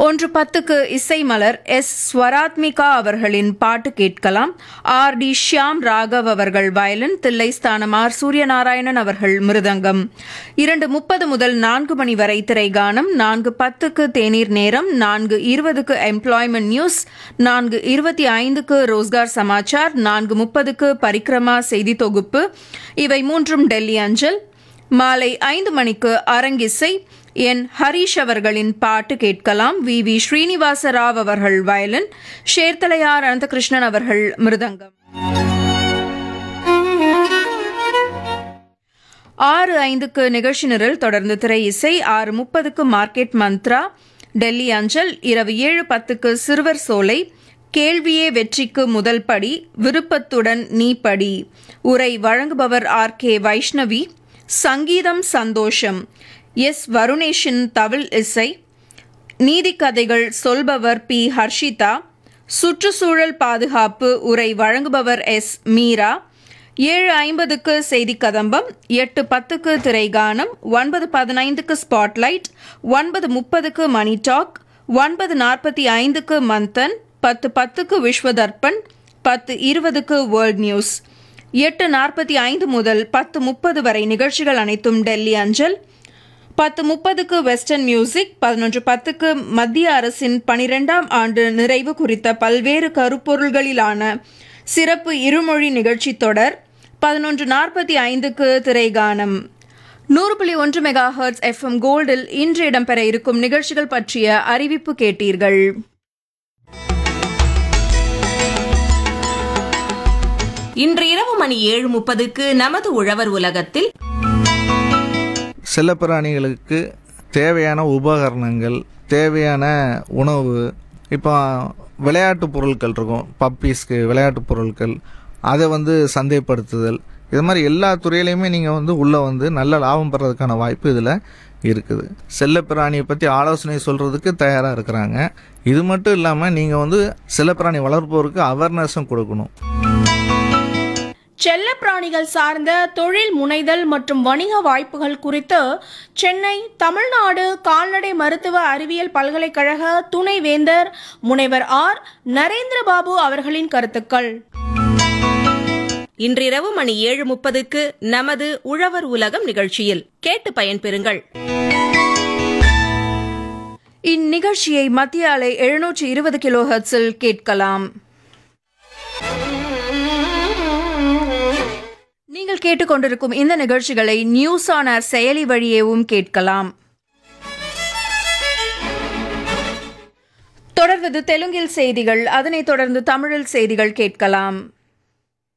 ஒன்று பத்துக்கு இசை மலர் எஸ் ஸ்வராத்மிகா அவர்களின் பாட்டு கேட்கலாம் ஆர் டி ஷியாம் ராகவ் அவர்கள் வயலின் தில்லைஸ்தானம் ஆர் சூரியநாராயணன் அவர்கள் மிருதங்கம் இரண்டு முப்பது முதல் நான்கு மணி வரை திரைகானம் நான்கு பத்துக்கு தேநீர் நேரம் நான்கு இருபதுக்கு எம்ப்ளாய்மெண்ட் நியூஸ் நான்கு இருபத்தி ஐந்துக்கு ரோஸ்கார் சமாச்சார் நான்கு முப்பதுக்கு பரிக்ரமா செய்தி தொகுப்பு இவை மூன்றும் டெல்லி அஞ்சல் மாலை ஐந்து மணிக்கு அரங்கிசை என் ஹரீஷ் அவர்களின் பாட்டு கேட்கலாம் வி வி ஸ்ரீனிவாச ராவ் அவர்கள் வயலின் ஷேர்தலையார் அனந்தகிருஷ்ணன் அவர்கள் மிருதங்கம் ஆறு ஐந்துக்கு நிகழ்ச்சி நிரல் தொடர்ந்து திரை இசை ஆறு முப்பதுக்கு மார்க்கெட் மந்த்ரா டெல்லி அஞ்சல் இரவு ஏழு பத்துக்கு சிறுவர் சோலை கேள்வியே வெற்றிக்கு முதல் படி விருப்பத்துடன் நீ படி உரை வழங்குபவர் ஆர் கே வைஷ்ணவி சங்கீதம் சந்தோஷம் எஸ் வருணேஷின் தவில் இசை நீதிக்கதைகள் சொல்பவர் பி ஹர்ஷிதா சுற்றுச்சூழல் பாதுகாப்பு உரை வழங்குபவர் எஸ் மீரா ஏழு ஐம்பதுக்கு செய்தி கதம்பம் எட்டு பத்துக்கு திரைகானம் ஒன்பது பதினைந்துக்கு ஸ்பாட்லைட் ஒன்பது முப்பதுக்கு மணி டாக் ஒன்பது நாற்பத்தி ஐந்துக்கு மந்தன் பத்து பத்துக்கு விஸ்வதர்ப்பன் பத்து இருபதுக்கு வேர்ல்ட் நியூஸ் எட்டு நாற்பத்தி ஐந்து முதல் பத்து முப்பது வரை நிகழ்ச்சிகள் அனைத்தும் டெல்லி அஞ்சல் பத்து முப்பதுக்கு வெஸ்டர்ன் மியூசிக் பதினொன்று பத்துக்கு மத்திய அரசின் பனிரெண்டாம் ஆண்டு நிறைவு குறித்த பல்வேறு கருப்பொருள்களிலான சிறப்பு இருமொழி நிகழ்ச்சி தொடர் பதினொன்று நாற்பத்தி ஐந்துக்கு திரைகானம் நூறு புள்ளி ஒன்று மெகா ஹர்ட்ஸ் எஃப்எம் கோல்டில் இன்று இடம்பெற இருக்கும் நிகழ்ச்சிகள் பற்றிய அறிவிப்பு கேட்டீர்கள் இன்று இரவு மணி ஏழு முப்பதுக்கு நமது உழவர் உலகத்தில் செல்லப்பிராணிகளுக்கு தேவையான உபகரணங்கள் தேவையான உணவு இப்போ விளையாட்டு பொருட்கள் இருக்கும் பப்பீஸ்க்கு விளையாட்டு பொருட்கள் அதை வந்து சந்தைப்படுத்துதல் இது மாதிரி எல்லா துறையிலையுமே நீங்கள் வந்து உள்ளே வந்து நல்ல லாபம் பெறதுக்கான வாய்ப்பு இதில் இருக்குது செல்லப்பிராணியை பற்றி ஆலோசனை சொல்கிறதுக்கு தயாராக இருக்கிறாங்க இது மட்டும் இல்லாமல் நீங்கள் வந்து செல்லப்பிராணி வளர்ப்போருக்கு அவேர்னஸும் கொடுக்கணும் செல்லப்பிராணிகள் சார்ந்த தொழில் முனைதல் மற்றும் வணிக வாய்ப்புகள் குறித்து சென்னை தமிழ்நாடு கால்நடை மருத்துவ அறிவியல் பல்கலைக்கழக துணைவேந்தர் முனைவர் ஆர் நரேந்திரபாபு அவர்களின் கருத்துக்கள் இன்றிரவு மணி ஏழு முப்பதுக்கு நமது உழவர் உலகம் நிகழ்ச்சியில் கேட்டு பயன்பெறுங்கள் இந்நிகழ்ச்சியை மத்திய அலை எழுநூற்றி இருபது கிலோ ஹெர்ட்ஸில் கேட்கலாம் நீங்கள் கேட்டுக்கொண்டிருக்கும் இந்த நிகழ்ச்சிகளை நியூஸ் ஆன் ஏர் செயலி வழியேவும் கேட்கலாம் தொடர்வது தெலுங்கில் செய்திகள் அதனைத் தொடர்ந்து தமிழில் செய்திகள் கேட்கலாம்